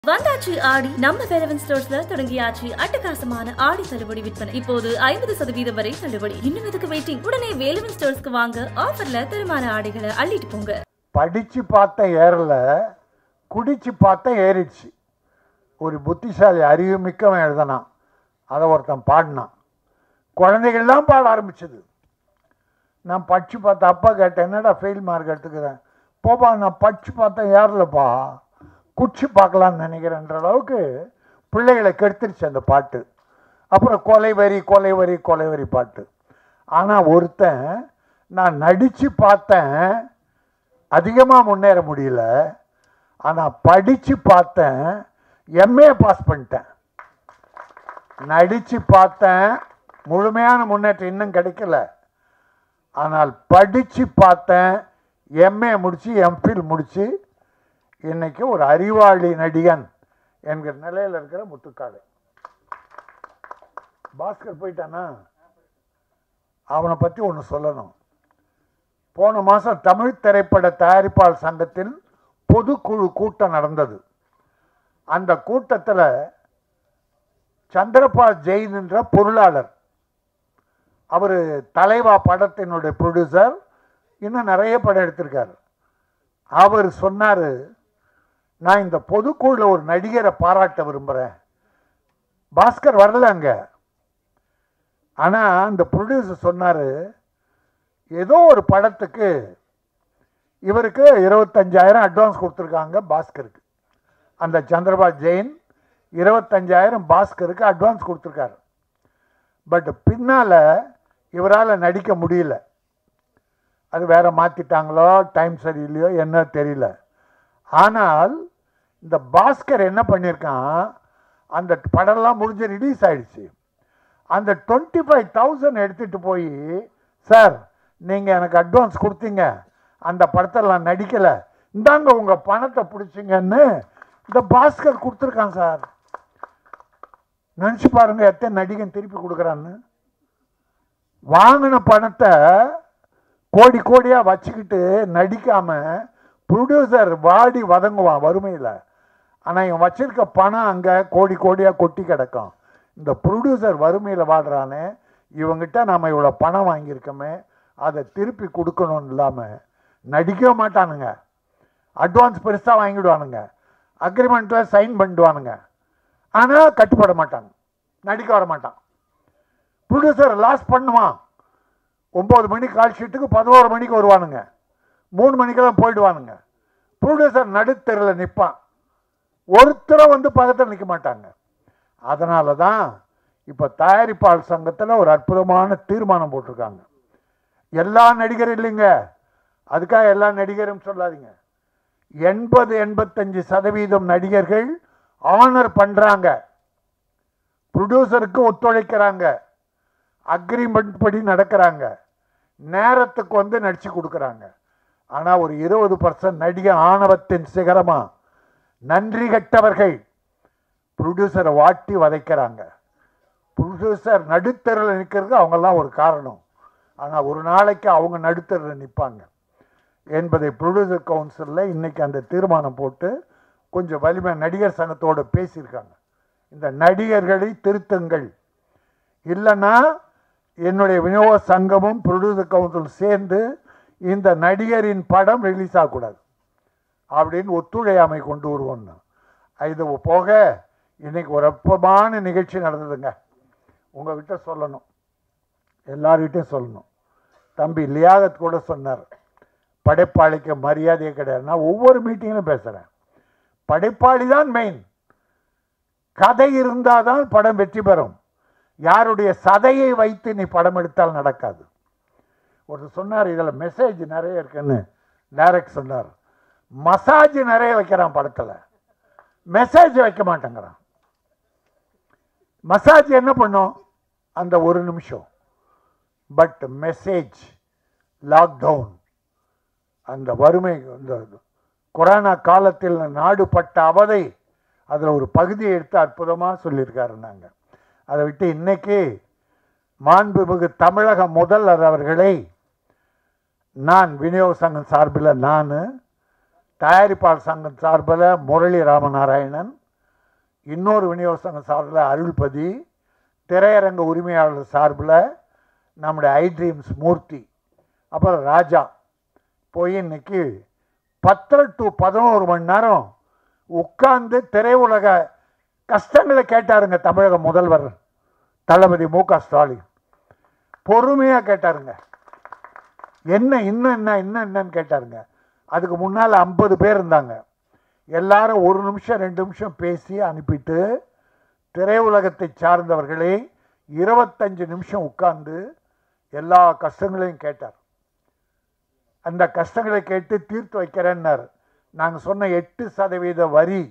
வந்தாச்சு ஆடி நம்ம வேலவன் ஸ்டோர்ஸ்ல தொடங்கியாச்சு அட்டகாசமான ஆடி தள்ளுபடி விற்பனை இப்போது ஐம்பது சதவீதம் வரை தள்ளுபடி இன்னும் எதுக்கு வெயிட்டிங் உடனே வேலவன் ஸ்டோர்ஸ்க்கு வாங்க ஆஃபர்ல தரமான ஆடைகளை அள்ளிட்டு போங்க படித்து பார்த்த ஏறல குடிச்சு பார்த்த ஏறிடுச்சு ஒரு புத்திசாலி அறிவு மிக்கவன் எழுதினான் அதை ஒருத்தன் பாடினான் குழந்தைகள்லாம் பாட ஆரம்பிச்சது நான் படித்து பார்த்த அப்பா கேட்டேன் என்னடா ஃபெயில் மார்க் எடுத்துக்கிறேன் போப்பா நான் படித்து பார்த்தேன் ஏறலப்பா குச்சி பார்க்கலான்னு நினைக்கிறேன்ற அளவுக்கு பிள்ளைகளை கெடுத்துருச்சு அந்த பாட்டு அப்புறம் கொலை வரி கொலை வரி கொலை வரி பாட்டு ஆனால் ஒருத்தன் நான் நடித்து பார்த்தேன் அதிகமாக முன்னேற முடியல ஆனால் படித்து பார்த்தேன் எம்ஏ பாஸ் பண்ணிட்டேன் நடித்து பார்த்தேன் முழுமையான முன்னேற்றம் இன்னும் கிடைக்கல ஆனால் படித்து பார்த்தேன் எம்ஏ முடித்து எம்ஃபில் முடித்து இன்னைக்கு ஒரு அறிவாளி நடிகன் என்கிற நிலையில் இருக்கிற முத்துக்காடு பாஸ்கர் போயிட்டானா அவனை பற்றி ஒன்று சொல்லணும் போன மாதம் தமிழ் திரைப்பட தயாரிப்பாளர் சங்கத்தின் பொதுக்குழு கூட்டம் நடந்தது அந்த கூட்டத்தில் சந்திரபால் ஜெயின் என்ற பொருளாளர் அவர் தலைவா படத்தினுடைய ப்ரொடியூசர் இன்னும் நிறைய படம் எடுத்திருக்காரு அவர் சொன்னார் நான் இந்த பொதுக்குழுல ஒரு நடிகரை பாராட்ட விரும்புகிறேன் பாஸ்கர் வரல அங்கே ஆனால் அந்த ப்ரொடியூசர் சொன்னார் ஏதோ ஒரு படத்துக்கு இவருக்கு இருபத்தஞ்சாயிரம் அட்வான்ஸ் கொடுத்துருக்காங்க பாஸ்கருக்கு அந்த சந்திரபால் ஜெயின் இருபத்தஞ்சாயிரம் பாஸ்கருக்கு அட்வான்ஸ் கொடுத்துருக்காரு பட் பின்னால் இவரால் நடிக்க முடியல அது வேற மாற்றிட்டாங்களோ டைம் சரியில்லையோ என்ன தெரியல ஆனால் இந்த பாஸ்கர் என்ன பண்ணியிருக்கான் அந்த படம்லாம் முடிஞ்சு ரிலீஸ் ஆயிடுச்சு அந்த டுவெண்ட்டி ஃபைவ் தௌசண்ட் எடுத்துகிட்டு போய் சார் நீங்கள் எனக்கு அட்வான்ஸ் கொடுத்தீங்க அந்த படத்தில் நான் நடிக்கலை இந்தாங்க உங்கள் பணத்தை பிடிச்சிங்கன்னு இந்த பாஸ்கர் கொடுத்துருக்கான் சார் நினச்சி பாருங்க எத்தனை நடிகன் திருப்பி கொடுக்குறான்னு வாங்கின பணத்தை கோடி கோடியாக வச்சுக்கிட்டு நடிக்காமல் ப்ரொடியூசர் வாடி வதங்குவான் வறுமையில் ஆனால் இவன் வச்சிருக்க பணம் அங்கே கோடி கோடியாக கொட்டி கிடக்கும் இந்த ப்ரொடியூசர் வறுமையில் வாடுறானே இவங்கிட்ட நம்ம இவ்வளோ பணம் வாங்கியிருக்கோமே அதை திருப்பி கொடுக்கணும்னு இல்லாமல் நடிக்கவே மாட்டானுங்க அட்வான்ஸ் பெருசாக வாங்கிடுவானுங்க அக்ரிமெண்ட்டில் சைன் பண்ணிடுவானுங்க ஆனால் கட்டுப்பட மாட்டாங்க நடிக்க வர மாட்டான் ப்ரொடியூசர் லாஸ் பண்ணுவான் ஒம்பது மணிக்கு கால் ஷீட்டுக்கு பதினோரு மணிக்கு வருவானுங்க மூணு மணிக்கெல்லாம் போயிடுவானுங்க ப்ரொடியூசர் நடுத்தெருவில் நிற்பான் ஒருத்தரும் வந்து பக்கத்தில் நிற்க மாட்டாங்க அதனால தான் இப்போ தயாரிப்பாளர் சங்கத்தில் ஒரு அற்புதமான தீர்மானம் போட்டிருக்காங்க எல்லா நடிகரும் இல்லைங்க அதுக்காக எல்லா நடிகரும் சொல்லாதீங்க எண்பது எண்பத்தஞ்சு சதவீதம் நடிகர்கள் ஆனர் பண்ணுறாங்க ப்ரொடியூசருக்கு ஒத்துழைக்கிறாங்க அக்ரிமெண்ட் படி நடக்கிறாங்க நேரத்துக்கு வந்து நடிச்சு கொடுக்குறாங்க ஆனால் ஒரு இருபது பர்சன்ட் நடிக ஆணவத்தின் சிகரமா நன்றி கட்டவர்கள் ப்ரொடியூசரை வாட்டி வதைக்கிறாங்க ப்ரொடியூசர் நடுத்தரில் நிற்கிறது அவங்கெல்லாம் ஒரு காரணம் ஆனால் ஒரு நாளைக்கு அவங்க நடுத்தரில் நிற்பாங்க என்பதை ப்ரொடியூசர் கவுன்சிலில் இன்னைக்கு அந்த தீர்மானம் போட்டு கொஞ்சம் வலிமை நடிகர் சங்கத்தோடு பேசியிருக்காங்க இந்த நடிகர்களை திருத்துங்கள் இல்லைன்னா என்னுடைய விநியோக சங்கமும் ப்ரொடியூசர் கவுன்சில் சேர்ந்து இந்த நடிகரின் படம் ரிலீஸ் ஆகக்கூடாது அப்படின்னு ஒத்துழையாமை கொண்டு வருவோம்னு இது போக இன்னைக்கு ஒரு அற்புதமான நிகழ்ச்சி நடந்ததுங்க உங்ககிட்ட சொல்லணும் எல்லார்கிட்டையும் சொல்லணும் தம்பி லியாகத் கூட சொன்னார் படைப்பாளிக்கு மரியாதையே கிடையாது நான் ஒவ்வொரு மீட்டிங்கிலும் பேசுகிறேன் படைப்பாளி தான் மெயின் கதை இருந்தால் தான் படம் வெற்றி பெறும் யாருடைய சதையை வைத்து நீ படம் எடுத்தால் நடக்காது ஒரு சொன்னார் இதில் மெசேஜ் நிறைய இருக்குன்னு டைரக்ட் சொன்னார் மசாஜ் நிறைய வைக்கிறான் படத்தில் மெசேஜ் வைக்க மாட்டேங்கிறான் மசாஜ் என்ன பண்ணும் அந்த ஒரு நிமிஷம் பட் மெசேஜ் லாக்டவுன் அந்த வறுமை இந்த கொரோனா காலத்தில் நாடு பட்ட அவதை அதில் ஒரு பகுதியை எடுத்து அற்புதமாக சொல்லியிருக்காரு நாங்கள் அதை விட்டு இன்னைக்கு மாண்புமிகு தமிழக முதல்வர் அவர்களை நான் விநியோக சங்கம் சார்பில் நான் தயாரிப்பாளர் சங்கம் சார்பில் முரளி ராமநாராயணன் இன்னொரு விநியோகசங்க சார்பில் அருள்பதி திரையரங்க உரிமையாளர் சார்பில் நம்முடைய ஐ ட்ரீம்ஸ் மூர்த்தி அப்புறம் ராஜா போய் இன்னைக்கு பத்தரை டு பதினோரு மணி நேரம் உட்கார்ந்து திரையுலக கஷ்டங்களை கேட்டாருங்க தமிழக முதல்வர் தளபதி மு க ஸ்டாலின் பொறுமையாக கேட்டாருங்க என்ன இன்னும் என்ன இன்னும் என்னன்னு கேட்டாருங்க அதுக்கு முன்னால் ஐம்பது பேர் இருந்தாங்க எல்லாரும் ஒரு நிமிஷம் ரெண்டு நிமிஷம் பேசி அனுப்பிட்டு திரையுலகத்தை சார்ந்தவர்களை இருபத்தஞ்சு நிமிஷம் உட்கார்ந்து எல்லா கஷ்டங்களையும் கேட்டார் அந்த கஷ்டங்களை கேட்டு தீர்த்து வைக்கிறேன்னார் நாங்கள் சொன்ன எட்டு சதவீத வரி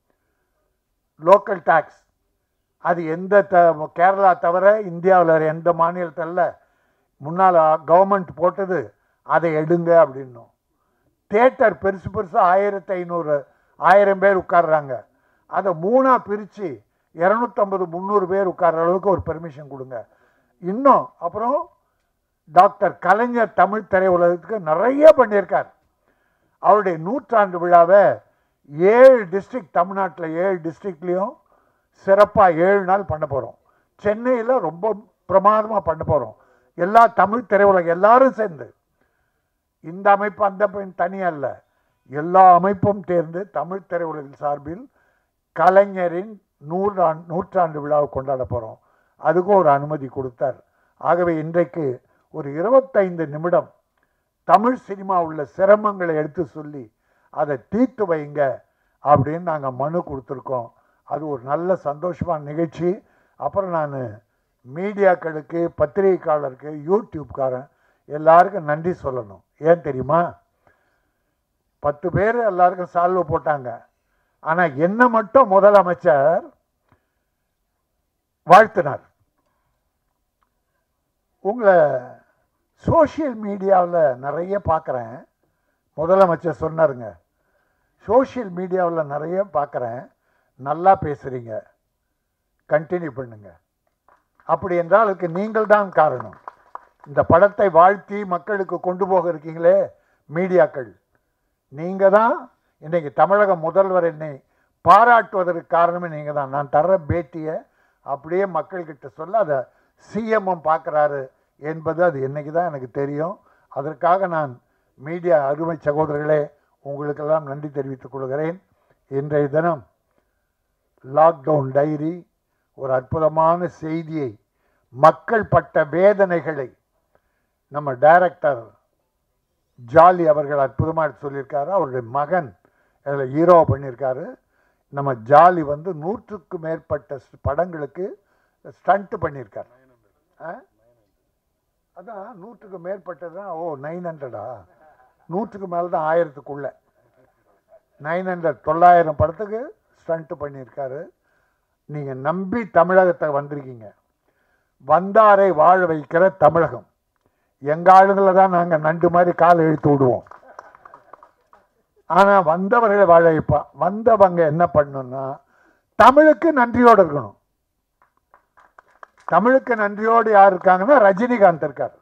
லோக்கல் டாக்ஸ் அது எந்த த கேரளா தவிர இந்தியாவில் வேறு எந்த மாநிலத்தில் முன்னால் கவர்மெண்ட் போட்டது அதை எடுங்க அப்படின்னும் தேட்டர் பெருசு பெருசாக ஆயிரத்தி ஐநூறு ஆயிரம் பேர் உட்கார்றாங்க அதை மூணாக பிரித்து இரநூத்தம்பது முந்நூறு பேர் உட்கார்ற அளவுக்கு ஒரு பெர்மிஷன் கொடுங்க இன்னும் அப்புறம் டாக்டர் கலைஞர் தமிழ் திரையுலகத்துக்கு நிறைய பண்ணியிருக்கார் அவருடைய நூற்றாண்டு விழாவை ஏழு டிஸ்ட்ரிக்ட் தமிழ்நாட்டில் ஏழு டிஸ்ட்ரிக்ட்லேயும் சிறப்பாக ஏழு நாள் பண்ண போகிறோம் சென்னையில் ரொம்ப பிரமாதமாக பண்ண போகிறோம் எல்லா தமிழ் திரையுலகம் எல்லாரும் சேர்ந்து இந்த அமைப்பு அந்த அமைப்பு தனியல்ல எல்லா அமைப்பும் தேர்ந்து தமிழ் திரையுலகின் சார்பில் கலைஞரின் நூறாண்டு நூற்றாண்டு விழாவை கொண்டாட போகிறோம் அதுக்கும் ஒரு அனுமதி கொடுத்தார் ஆகவே இன்றைக்கு ஒரு இருபத்தைந்து நிமிடம் தமிழ் சினிமா உள்ள சிரமங்களை எடுத்து சொல்லி அதை தீர்த்து வைங்க அப்படின்னு நாங்கள் மனு கொடுத்துருக்கோம் அது ஒரு நல்ல சந்தோஷமான நிகழ்ச்சி அப்புறம் நான் மீடியாக்களுக்கு பத்திரிகைக்காரருக்கு யூடியூப்காரன் எல்லாருக்கும் நன்றி சொல்லணும் ஏன் தெரியுமா பத்து பேர் எல்லாருக்கும் சால்வு போட்டாங்க ஆனால் என்ன மட்டும் முதலமைச்சர் வாழ்த்தினார் உங்களை சோஷியல் மீடியாவில் நிறைய பார்க்குறேன் முதலமைச்சர் சொன்னாருங்க சோஷியல் மீடியாவில் நிறைய பார்க்குறேன் நல்லா பேசுகிறீங்க கண்டினியூ பண்ணுங்க அப்படி என்றால் அதுக்கு நீங்கள் தான் காரணம் இந்த படத்தை வாழ்த்தி மக்களுக்கு கொண்டு போக இருக்கீங்களே மீடியாக்கள் நீங்கள் தான் இன்றைக்கி தமிழக முதல்வர் என்னை பாராட்டுவதற்கு காரணமே நீங்கள் தான் நான் தர்ற பேட்டியை அப்படியே மக்கள்கிட்ட சொல்ல அதை சிஎம்எம் பார்க்குறாரு என்பது அது என்னைக்கு தான் எனக்கு தெரியும் அதற்காக நான் மீடியா அருமை சகோதரர்களே உங்களுக்கெல்லாம் நன்றி தெரிவித்துக் கொள்கிறேன் இன்றைய தினம் லாக்டவுன் டைரி ஒரு அற்புதமான செய்தியை மக்கள் பட்ட வேதனைகளை நம்ம டைரக்டர் ஜாலி அவர்கள் அற்புதமாக சொல்லியிருக்காரு அவருடைய மகன் அதில் ஹீரோ பண்ணியிருக்காரு நம்ம ஜாலி வந்து நூற்றுக்கு மேற்பட்ட ஸ்- படங்களுக்கு ஸ்டண்ட் பண்ணியிருக்காரு ஆ? அதான் நூற்றுக்கு மேற்பட்டது தான் ஓ நைன் ஹண்ட்ரடா நூற்றுக்கு மேலே தான் ஆயிரத்துக்குள்ள நைன் ஹண்ட்ரட் தொள்ளாயிரம் படத்துக்கு ஸ்டண்ட் பண்ணியிருக்காரு நீங்கள் நம்பி தமிழகத்தை வந்திருக்கீங்க வந்தாரை வாழ வைக்கிற தமிழகம் எங்க ஆளுங்களை தான் நாங்கள் நண்டு மாதிரி கால் இழுத்து விடுவோம் ஆனால் வந்தவர்களை வாழ வைப்பா வந்தவங்க என்ன பண்ணணும்னா தமிழுக்கு நன்றியோடு இருக்கணும் தமிழுக்கு நன்றியோடு யார் இருக்காங்கன்னா ரஜினிகாந்த் இருக்கார்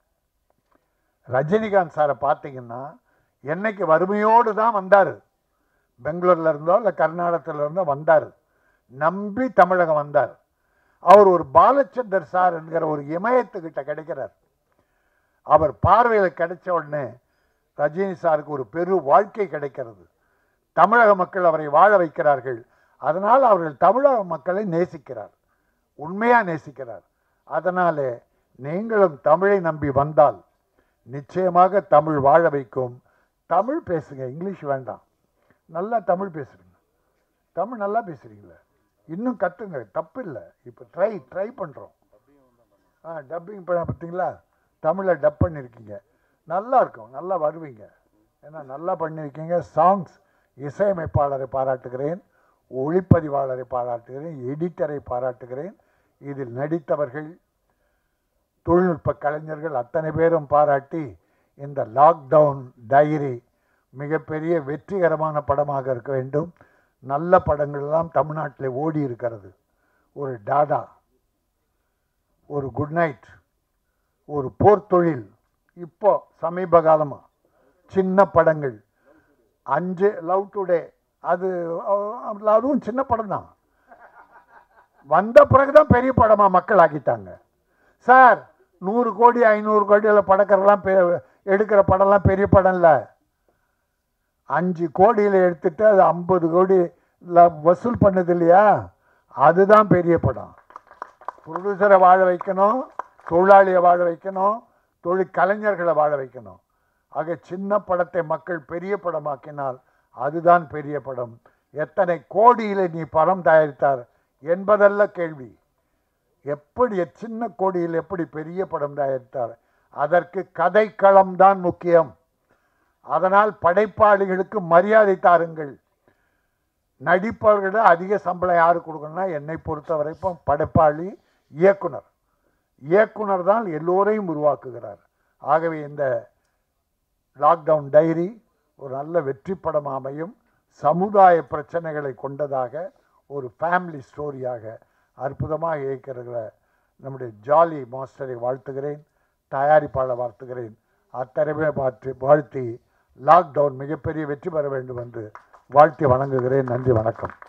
ரஜினிகாந்த் சாரை பார்த்தீங்கன்னா என்னைக்கு வறுமையோடு தான் வந்தார் பெங்களூர்ல இருந்தோ இல்லை கர்நாடகத்தில் இருந்தோ வந்தார் நம்பி தமிழகம் வந்தார் அவர் ஒரு பாலச்சந்தர் சார் என்கிற ஒரு இமயத்துக்கிட்ட கிடைக்கிறார் அவர் பார்வையில் கிடைச்ச உடனே ரஜினி சாருக்கு ஒரு பெரு வாழ்க்கை கிடைக்கிறது தமிழக மக்கள் அவரை வாழ வைக்கிறார்கள் அதனால் அவர்கள் தமிழக மக்களை நேசிக்கிறார் உண்மையாக நேசிக்கிறார் அதனாலே நீங்களும் தமிழை நம்பி வந்தால் நிச்சயமாக தமிழ் வாழ வைக்கும் தமிழ் பேசுங்க இங்கிலீஷ் வேண்டாம் நல்லா தமிழ் பேசுறீங்க தமிழ் நல்லா பேசுறீங்களே இன்னும் கற்றுங்க தப்பு இல்லை இப்போ ட்ரை ட்ரை பண்ணுறோம் ஆ டப்பிங் பண்ண பார்த்தீங்களா தமிழில் டப் பண்ணியிருக்கீங்க நல்லா இருக்கும் நல்லா வருவீங்க ஏன்னா நல்லா பண்ணியிருக்கீங்க சாங்ஸ் இசையமைப்பாளரை பாராட்டுகிறேன் ஒளிப்பதிவாளரை பாராட்டுகிறேன் எடிட்டரை பாராட்டுகிறேன் இதில் நடித்தவர்கள் தொழில்நுட்ப கலைஞர்கள் அத்தனை பேரும் பாராட்டி இந்த லாக்டவுன் டைரி மிகப்பெரிய வெற்றிகரமான படமாக இருக்க வேண்டும் நல்ல படங்கள் எல்லாம் தமிழ்நாட்டில் ஓடி இருக்கிறது ஒரு டாடா ஒரு குட் நைட் ஒரு போர் தொழில் இப்போ சமீப காலமாக சின்ன படங்கள் அஞ்சு லவ் டுடே அது அஹ், அதுவும் சின்ன படம் தான் வந்த பிறகுதான் பெரிய படமா மக்கள் ஆக்கிட்டாங்க சார் நூறு கோடி ஐநூறு கோடியில் படக்கிறலாம் பெ- எடுக்கிற படம்லாம் பெரிய படம் இல்லை அஞ்சு கோடியில் எடுத்துட்டு அது ஐம்பது கோடி வசூல் பண்ணுது இல்லையா அதுதான் பெரிய படம் ப்ரொடியூசரை வாழ வைக்கணும் தொழிலாளியை வாழ வைக்கணும் தொழில் கலைஞர்களை வாழ வைக்கணும் ஆக சின்ன படத்தை மக்கள் பெரிய படமாக்கினால் அதுதான் பெரிய படம் எத்தனை கோடியில் நீ படம் தயாரித்தார் என்பதல்ல கேள்வி எப்படி சின்ன கோடியில் எப்படி பெரிய படம் தயாரித்தார் அதற்கு கதைக்களம் தான் முக்கியம் அதனால் படைப்பாளிகளுக்கு மரியாதை தாருங்கள் நடிப்பவர்களிட அதிக சம்பளம் யாரு கொடுக்கணும்னா என்னை பொறுத்த வரைக்கும் படைப்பாளி இயக்குனர் இயக்குனர் தான் எல்லோரையும் உருவாக்குகிறார் ஆகவே இந்த லாக்டவுன் டைரி ஒரு நல்ல வெற்றி படம் அமையும் சமுதாய பிரச்சனைகளை கொண்டதாக ஒரு ஃபேமிலி ஸ்டோரியாக அற்புதமாக இயக்கிறத நம்முடைய ஜாலி மாஸ்டரை வாழ்த்துகிறேன் தயாரிப்பாளர் வாழ்த்துகிறேன் அத்தனைமே பார்த்து வாழ்த்தி லாக்டவுன் மிகப்பெரிய வெற்றி பெற வேண்டும் என்று வாழ்த்தி வணங்குகிறேன் நன்றி வணக்கம்